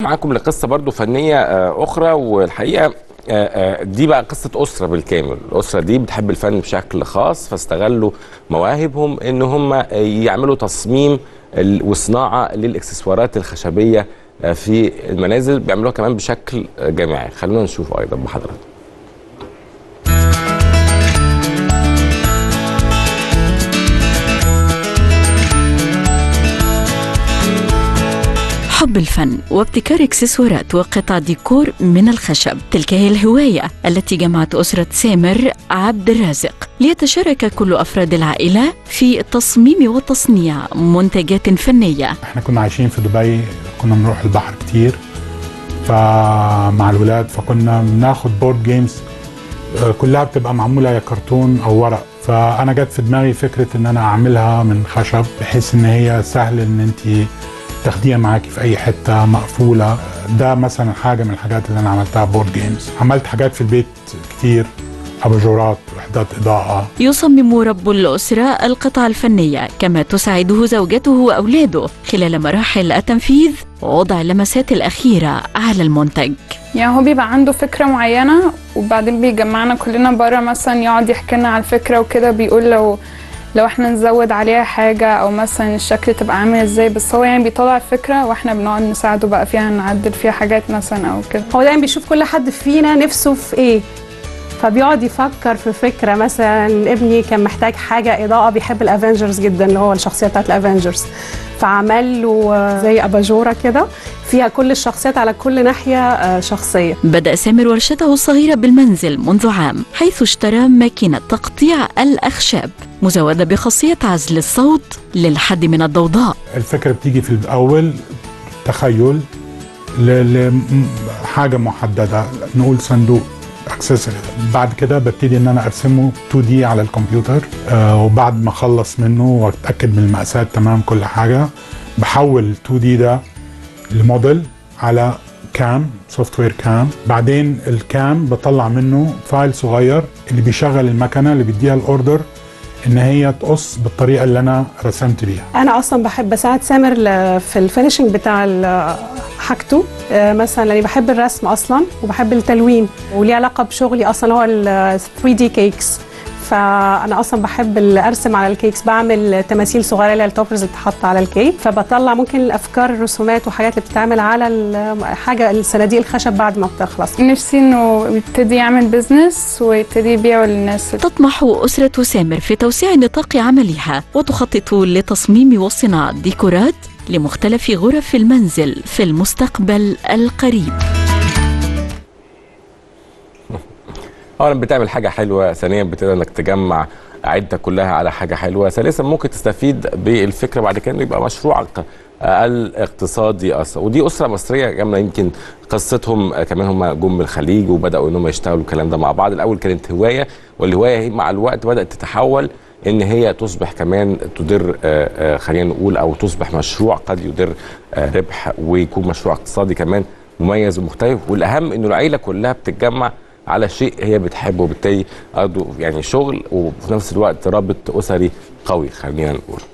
معاكم لقصه برضو فنيه آه، اخرى والحقيقه آه، آه، دي بقى قصه اسره بالكامل الاسره دي بتحب الفن بشكل خاص فاستغلوا مواهبهم ان هم يعملوا تصميم ال- وصناعه للاكسسوارات الخشبيه آه، في المنازل بيعملوها كمان بشكل آه، جماعي خلونا نشوف ايضا بحضراتكم حب الفن وابتكار اكسسوارات وقطع ديكور من الخشب تلك هي الهواية التي جمعت أسرة سامر عبد الرازق ليتشارك كل أفراد العائلة في تصميم وتصنيع منتجات فنية احنا كنا عايشين في دبي كنا بنروح البحر كتير فمع الولاد فكنا بناخد بورد جيمز آه، كلها بتبقى معموله يا كرتون او ورق فانا جت في دماغي فكره ان انا اعملها من خشب بحيث ان هي سهل ان انت تاخديها معاكي في اي حته مقفوله ده مثلا حاجه من الحاجات اللي انا عملتها بورد جيمز عملت حاجات في البيت كتير اباجورات وحدات اضاءه يصمم رب الأسرة القطع الفنية كما تساعده زوجته وأولاده خلال مراحل التنفيذ ووضع اللمسات الأخيرة على المنتج يعني هو بيبقى عنده فكرة معينة وبعدين بيجمعنا كلنا بره مثلا يقعد يحكي لنا على الفكرة وكده بيقول لو لو احنا نزود عليها حاجة او مثلا الشكل تبقى عامل ازاي بس هو يعني بيطلع الفكرة واحنا بنقعد نساعده بقى فيها نعدل فيها حاجات مثلا او كده هو دايما بيشوف كل حد فينا نفسه في ايه فبيقعد يفكر في فكره مثلا ابني كان محتاج حاجه اضاءه بيحب الافنجرز جدا اللي هو الشخصيه بتاعت الافنجرز فعمل له زي اباجوره كده فيها كل الشخصيات على كل ناحيه آه، شخصيه بدأ سامر ورشته الصغيرة بالمنزل منذ عام حيث اشترى ماكينة تقطيع الأخشاب مزودة بخاصية عزل الصوت للحد من الضوضاء الفكرة بتيجي في الأول تخيل لحاجة محددة نقول صندوق اكسسوري بعد كده ببتدي ان انا ارسمه 2 دي على الكمبيوتر آه وبعد ما اخلص منه واتاكد من المقاسات تمام كل حاجه بحول 2 دي ده لموديل على كام سوفت وير كام بعدين الكام بطلع منه فايل صغير اللي بيشغل المكنه اللي بيديها الاوردر ان هي تقص بالطريقه اللي انا رسمت بيها انا اصلا بحب اساعد سامر ل- في الفينشنج بتاع ال- حاجته آه، مثلا لاني بحب الرسم اصلا وبحب التلوين وليه علاقه بشغلي اصلا هو ال 3 دي كيكس فانا اصلا بحب ال- ارسم على الكيكس بعمل تماثيل صغيره اللي هي التوبرز اللي بتتحط على الكيك فبطلع ممكن الافكار الرسومات وحاجات اللي بتتعمل على ال- حاجه الصناديق الخشب بعد ما بتخلص نفسي انه يبتدي يعمل بيزنس ويبتدي يبيعه للناس تطمح أسرة سامر في توسيع نطاق عملها وتخطط لتصميم وصناعة ديكورات لمختلف غرف المنزل في المستقبل القريب اولا بتعمل حاجه حلوه ثانيا بتقدر انك تجمع عيلتك كلها على حاجه حلوه ثالثا ممكن تستفيد بالفكره بعد كده انه يبقى مشروعك الاقتصادي اصلا ودي اسره مصريه كامله يمكن قصتهم آه، كمان هم جم من الخليج وبداوا ان هم يشتغلوا الكلام ده مع بعض الاول كانت هوايه والهوايه هي مع الوقت بدات تتحول ان هي تصبح كمان تدر آه، آه، خلينا نقول او تصبح مشروع قد يدر آه، ربح ويكون مشروع اقتصادي كمان مميز ومختلف والاهم انه العيله كلها بتتجمع على شيء هي بتحبه وبالتالي برضه يعني شغل وفي نفس الوقت رابط اسري قوي خلينا نقول